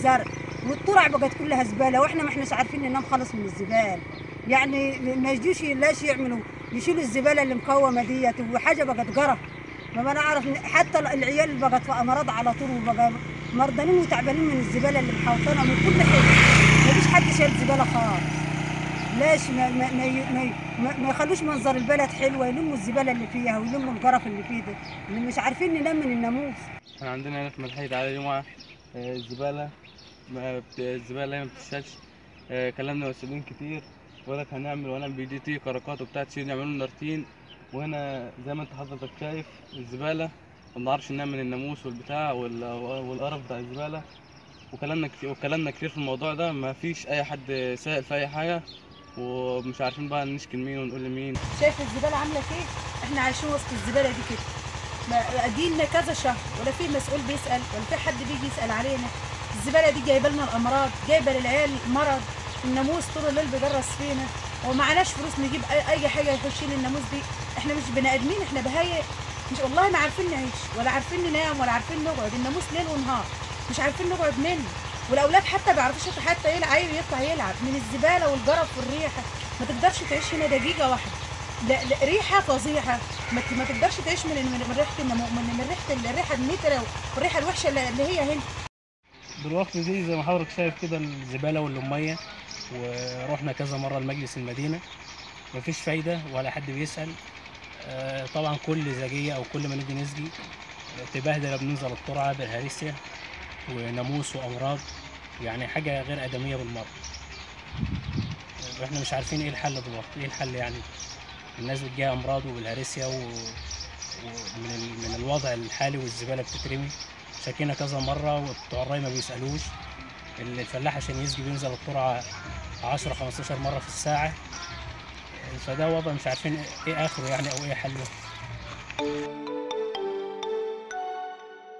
الزرع والطرع بقت كلها زباله واحنا ما احناش عارفين ننام خالص من الزبال يعني ما يجوش لاش يعملوا يشيلوا الزباله اللي مكومه ديت وحاجه بقت قرف ما انا اعرف حتى العيال بقت في امراض على طول وبقى مرضانين وتعبانين من الزباله اللي محوطنه من كل حته ما فيش حد شايل زباله خالص ليش ما ما ما, ما, ما, ما يخلوش منظر البلد حلوه يلموا الزباله اللي فيها ويلموا القرف اللي فيه ده اللي مش عارفين ننام من الناموس احنا عندنا هنا في ملحية على جمعة آه، الزبالة ما بت- الزبالة هي ما بتشالش آه، كلمنا مسؤولين كتير وقال لك هنعمل وهنعمل بي دي تي كراكات وبتاع تشيل يعملوا لنا روتين وهنا زي ما انت حضرتك شايف الزبالة ما بنعرفش ننام من الناموس والبتاع وال- والقرف بتاع الزبالة وكلامنا كتير وكلامنا كتير في الموضوع ده ما فيش اي حد سائل في اي حاجة ومش عارفين بقى نشكي لمين ونقول لمين شايف الزباله عامله ايه احنا عايشين وسط الزباله دي كده ما ادينا كذا شهر ولا في مسؤول بيسال ولا في حد بيجي يسال علينا الزباله دي جايبه لنا الامراض جايبه للعيال مرض الناموس طول الليل بيجرس فينا ومعناش فلوس نجيب اي, أي حاجه يخش لي الناموس دي احنا مش بني ادمين احنا بهايم مش والله ما عارفين نعيش ولا عارفين ننام ولا عارفين نقعد الناموس ليل ونهار مش عارفين نقعد منه والاولاد حتى ما بيعرفوش يطلع- حتى يلعب عيل يطلع يلعب من الزباله والجرف والريحه ما تقدرش تعيش هنا دقيقه واحده لا لا ريحه فظيعه ما ت- ما تقدرش تعيش من من من ريحه النمو من من ريحه الريحه النتره والريحه الوحشه اللي اللي هي هنا دلوقتي دي زي ما حضرتك شايف كده الزبالة واللمية ورحنا كذا مرة لمجلس المدينة مفيش فايدة ولا حد بيسأل آه، طبعا كل زجية أو كل ما نيجي نسقي آه، تبهدل بننزل الترعة بالهريسيا وناموس وأمراض يعني حاجة غير آدمية بالمرة آه، واحنا مش عارفين ايه الحل دلوقتي ايه الحل يعني الناس بتجيها أمراض وبالهريسيا و... ومن ال... من الوضع الحالي والزبالة بتترمي شكينا كذا مرة وبتوع الري ما بيسألوش الفلاح عشان يسقي بينزل الترعة 10 15 مرة في الساعة فده وضع مش عارفين ايه اخره يعني او ايه حله